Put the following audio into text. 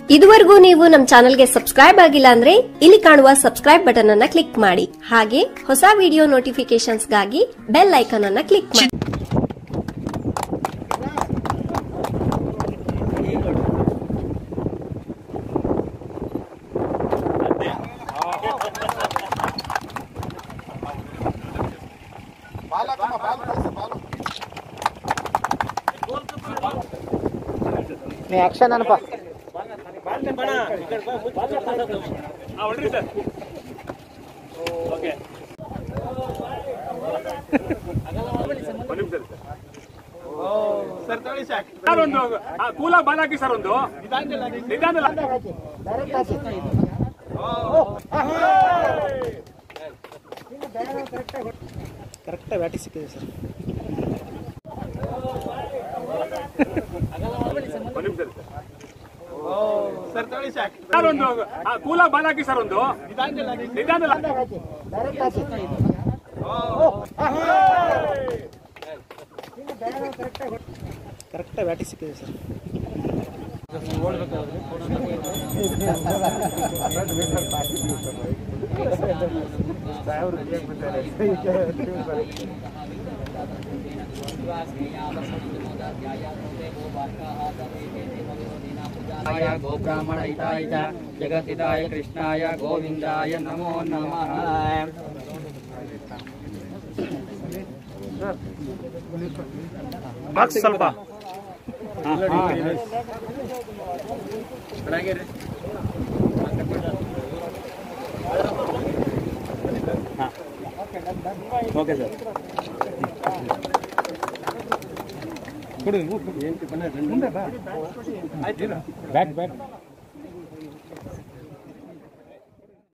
ಇದುವರೆಗೂ ನೀವು ನಮ್ಮ ಚಾನೆಲ್ಗೆ ಸಬ್ಸ್ಕ್ರೈಬ್ ಆಗಿಲ್ಲ ಅಂದ್ರೆ ಇಲ್ಲಿ ಕಾಣುವ ಸಬ್ಸ್ಕ್ರೈಬ್ ಬಟನ್ ಅನ್ನ ಕ್ಲಿಕ್ ಮಾಡಿ ಹಾಗೆ ಹೊಸ ವಿಡಿಯೋ ನೋಟಿಫಿಕೇಶನ್ಸ್ಗಾಗಿ ಬೆಲ್ ಐಕಾನ್ ಅನ್ನ ಕ್ಲಿಕ್ ಮಾಡಿ ನೀ ಆಕ್ಷನ್ ಅನ್ಪ ಸರ್ ಒಂದು ಕೂಲಾಗಿ ಬಾಲ್ ಹಾಕಿ ಸರ್ ಒಂದು ನಿಧಾನದಲ್ಲಿ ಕರೆಕ್ಟ್ ಬ್ಯಾಟಿ ಸಿಕ್ಕಿದೆ ಸರ್ ಸರ್ ಒಂದು ಕೂಲಾಗಿ ಬಾಲ್ ಹಾಕಿ ಸರ್ ಒಂದು ನಿಧಾನದಲ್ಲಿ ಕರೆಕ್ಟ್ ಬ್ಯಾಟಿ ಸಿಕ್ಕಿದೆ ಸರ್ गोब्राह्मण हिताय च जगतिदाय कृष्णाय गोविन्दाय नमो नमः ಬಾಕ್ಸ್ ಸ್ವಲ್ಪ ಓಕೆ ಸರ್ ಬ್ಯಾಟ್ ಬ್ಯಾಟ್